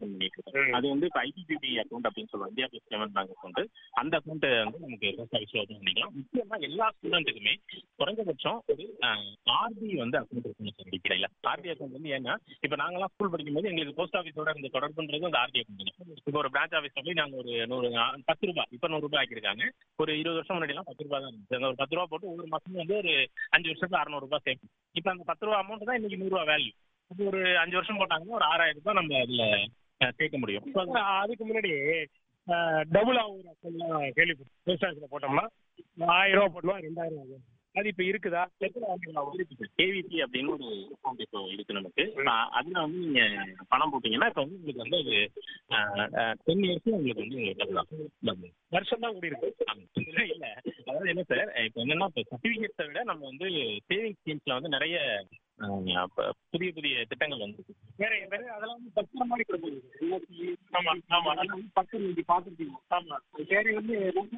Open பண்ணிட்டு இருக்கோம் அது வந்து இப்போ ஐபிபிபி அக்கௌண்ட் அப்படின்னு சொல்லுவோம் India post payment bank account அந்த அக்கௌண்ட் வந்து நமக்கு போஸ்ட் ஆஃபீஸ்ல ஓப்பன் பண்ணிக்கலாம் முக்கியமா எல்லா ஸ்டூடெண்ட்டுக்குமே குறைஞ்சபட்சம் ஒரு ஆர்பி வந்து அக்கௌண்ட் இருக்கணும் சார் அடிப்படையில் ஆர்பி அக்கௌண்ட் வந்து ஏன்னா இப்போ நாங்களாம் ஸ்கூல் படிக்கும்போது எங்களுக்கு போஸ்ட் ஆஃபீஸோட இந்த தொடர்புன்றது அந்த ஆர்பி அக்கௌண்ட் இப்போ ஒரு பிரான்ச் ஆஃபீஸ்ல போய் நாங்கள் ஒரு நூறு ஆ, பத்து ரூபாய் இப்போ நூறு ரூபாய் ஆக்கியிருக்காங்க ஒரு இருபது வருஷம் முன்னாடிலாம் பத்து ரூபாய் தான் இருந்துச்சு அந்த ஒரு பத்து ரூபா போட்டு ஒவ்வொரு மாசமும் வந்து ஒரு அஞ்சு வருஷத்துக்கு அறநூறு ரூபாய் சேர்க்கும் இப்போ அந்த பத்து ரூபா அமௌண்ட் தான் இன்னைக்கு நூறுரூவா வேல்யூ இப்போ ஒரு அஞ்சு வருஷம் போட்டாங்கன்னா ஒரு ஆறாயிரம் ரூபாய் நம்ம அதில் சேர்க்க முடியும் So, அது- அதுக்கு முன்னாடி டபுள் ஆகுற அக்கௌண்ட்லாம் கேள்விப்பட்டேன் போஸ்ட் ஆஃபீஸில் போட்டோம்னா ஆயிரம் ரூபா போட்டோம்னா ரெண்டாயிரம் ஆகும் அது இப்போ இருக்குதா கேவிபி அப்படின்னு ஒரு அக்கௌண்ட் இப்போ இருக்கு நமக்கு அஹ் அதுல வந்து நீங்க பணம் போட்டீங்கன்னா இப்போ வந்து உங்களுக்கு வந்து அது டென் இயர்ஸ் உங்களுக்கு வந்து உங்களுக்கு டபுள் ஆகும் double. வருஷம் தான் கூடி இருக்கு ஆமா. இல்ல அதாவது என்ன சார் இப்போ என்னன்னா இப்போ சர்டிஃபிகேட்ஸை விட நம்ம வந்து சேவிங் ஸ்கீம்ஸ்ல வந்து நிறைய அஹ், ப- புதிய புதிய திட்டங்கள் வந்து வேற வேற அதெல்லாம் வந்து பத்திரம் மாதிரி கொடுக்குது ஆமா ஆமா அதெல்லாம் வந்து பத்திரம் நீங்க பார்த்துருக்கீங்க ஆமா வேற வந்து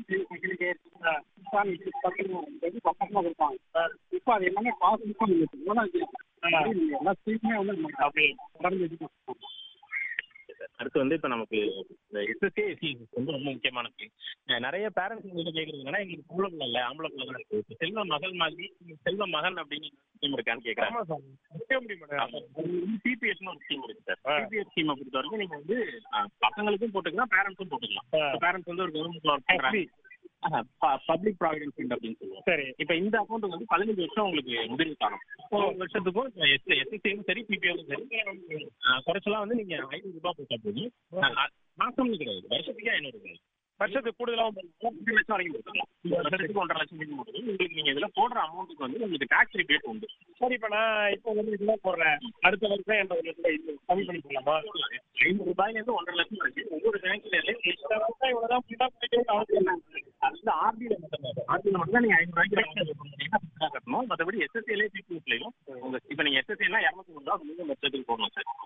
பக்கமா கொடுப்பாங்க இப்போ அது எல்லாமே காசு எல்லா ஸ்கீமுமே வந்து அப்படி நடந்து அடுத்து வந்து இப்போ நமக்கு இந்த எஸ்எஸ்ஏ எஸ்சிஎஸ் வந்து ரொம்ப முக்கியமான thing. அஹ் நிறைய பேரண்ட்ஸ் உங்ககிட்ட கேட்குறது என்னன்னா எங்களுக்கு பொம்பளை பிள்ளை இல்லை ஆம்பளை பிள்ளை தான் இருக்கு இப்ப செல்வ மகள் மாதிரி செல்வ மகன் அப்படின்னு ஸ்கீம் இருக்கான்னு கேட்குறாங்க ஆமா சார் நிற்க முடியும் மேடம் சிபிஎஸ்னு ஒரு ஸ்கீம் இருக்கு சார் ஆ. சிபிஎஸ் ஸ்கீமை பொறுத்த வரைக்கும் நீங்க வந்து அஹ், பசங்களுக்கும் போட்டுக்கலாம் பேரண்ட்ஸும் போட்டுக்கலாம் பேரண்ட்ஸ் வந்து ஒரு கவர்மெண்ட்ல ஒர்க் பண்றாங்க பப்ளிக் ப்ராவிடன்ட் ஃபண்ட் அப்படின்னு சொல்லுவோம் சரி இப்போ இந்த அக்கௌண்ட் வந்து பதினஞ்சு வருஷம் உங்களுக்கு முதலீடு காணும் ஒரு வருஷத்துக்கும் எஸ்எஸ்சியும் சரி பிபிஓவும் சரி அஹ், குறைச்சலாம் வந்து நீங்க ஐநூறு ரூபாய் போட்டா போதும் அஹ், மாசம்னு கிடையாது வருஷத்துக்கே ஐநூறு ரூபாய் வருஷத்துக்கு கூடுதலாகவும் ரெண்டு லட்சம் வரைக்கும் கொடுக்கலாம் இந்த வருஷத்துக்கு ஒன்றரை லட்சம் வரைக்கும் கொடுக்கும் உங்களுக்கு நீங்க இதுல போடுற அமௌண்ட்டுக்கு வந்து உங்களுக்கு டாக்ஸ் ரிபேட் உண்டு சரி இப்போ நான் இப்போ வந்து இதெல்லாம் போடுறேன் அடுத்த வருஷம் என்ற ஒரு இடத்துல இது கம்மி பண்ணி போடலாமா ஐநூறு ரூபாயில இருந்து ஒன்றரை லட்சம் வரைக்கும் ஒவ்வொரு பேங்க்ல இந்த வருஷம் இவ்வளோதான் ஃபுல்லாக பண்ணிக்கணும்னு அவசியம் இல்லை அது வந்து ஆர்பிஐ மட்டும் ஆர்பிஐ மட்டும் தான் நீங்க ஐநூறு ரூபாய்க்கு கட்டணும் மற்றபடி எஸ்எஸ்சிலே பிபிஎஸ்லையும் உங்க இப்ப நீங்க எஸ்எஸ்சிலாம் இரநூத்தி ரூபா மூணு லட்சத்துக்கு போடணும் சார்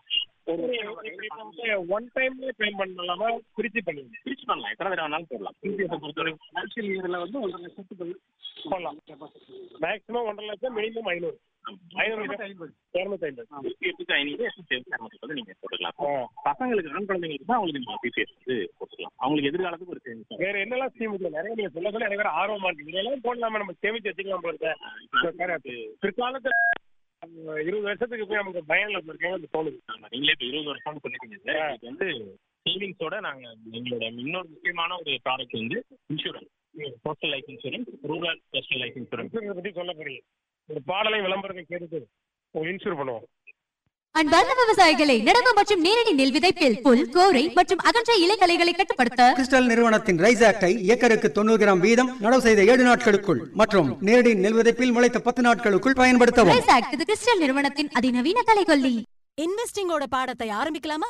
ஒன் டைம்ல பேமெண்ட் பண்ணலாமா பிரிச்சு பண்ணுங்க பிரிச்சு பண்ணலாம் எத்தனை தடவை வேணாலும் போடலாம் பிபிஎஸ் பொறுத்தவரைக்கும் ஃபினான்ஷியல் இயர்ல வந்து ஒன்றரை லட்சத்துக்கு போடலாம் மேக்ஸிமம் ஒன்றரை லட்சம் மினிமம் ஐநூறு ஐநூறு இரநூத்தி ஐம்பது பிபிஎஸ்க்கு ஐநூறு எஸ்எஸ்சி இரநூத்தி வந்து நீங்க போட்டுக்கலாம் ஆ. பசங்களுக்கு ஆண் குழந்தைங்களுக்கு தான் அவங்களுக்கு நீங்க பிபிஎஸ் வந்து போட்டுக்கலாம் அவங்களுக்கு எதிர்காலத்துக்கு ஒரு சேமிப்பு வேற என்னெல்லாம் ஸ்கீம் இருக்கு நிறைய நீங்க சொல்ல சொல்ல நிறைய பேர் ஆர்வமா இருக்கு இதெல்லாம் போடலாமா நம்ம சேமிச்சு வச்சுக்கலாம் போறது பிற்காலத்துல அஹ், இருபது வருஷத்துக்கு போய் நமக்கு பயன்ல இருக்கேன் தோணுது ஆமா, நீங்களே இப்போ இருபது வருஷம் பண்ணிட்டீங்க சார் இது வந்து சேவிங்ஸோட நாங்க எங்களோட இன்னொரு முக்கியமான ஒரு ப்ராடக்ட் வந்து insurance postal life insurance rural postal life insurance insurance பத்தி சொல்ல போறீங்க ஒரு பாடலை விளம்பரத்தை கேட்டுட்டு இன்சூர் பண்ணுவோம் அன்பார்ந்த விவசாயிகளை நடவு மற்றும் நேரடி நெல் விதைப்பில் புல் கோரை மற்றும் அகன்ற இலைகளைகளை கட்டுப்படுத்த கிறிஸ்டல் நிறுவனத்தின் ரைஸ் ஆக்டை ஏக்கருக்கு தொண்ணூறு கிராம் வீதம் நடவு செய்த ஏழு நாட்களுக்குள் மற்றும் நேரடி நெல் விதைப்பில் முளைத்த பத்து நாட்களுக்குள் பயன்படுத்தவும் ரைஸ் ஆக்ட் இது கிறிஸ்டல் நிறுவனத்தின் அதிநவீன கலைகொல்லி இன்வெஸ்டிங்கோட பாடத்தை ஆரம்பிக்கலாமா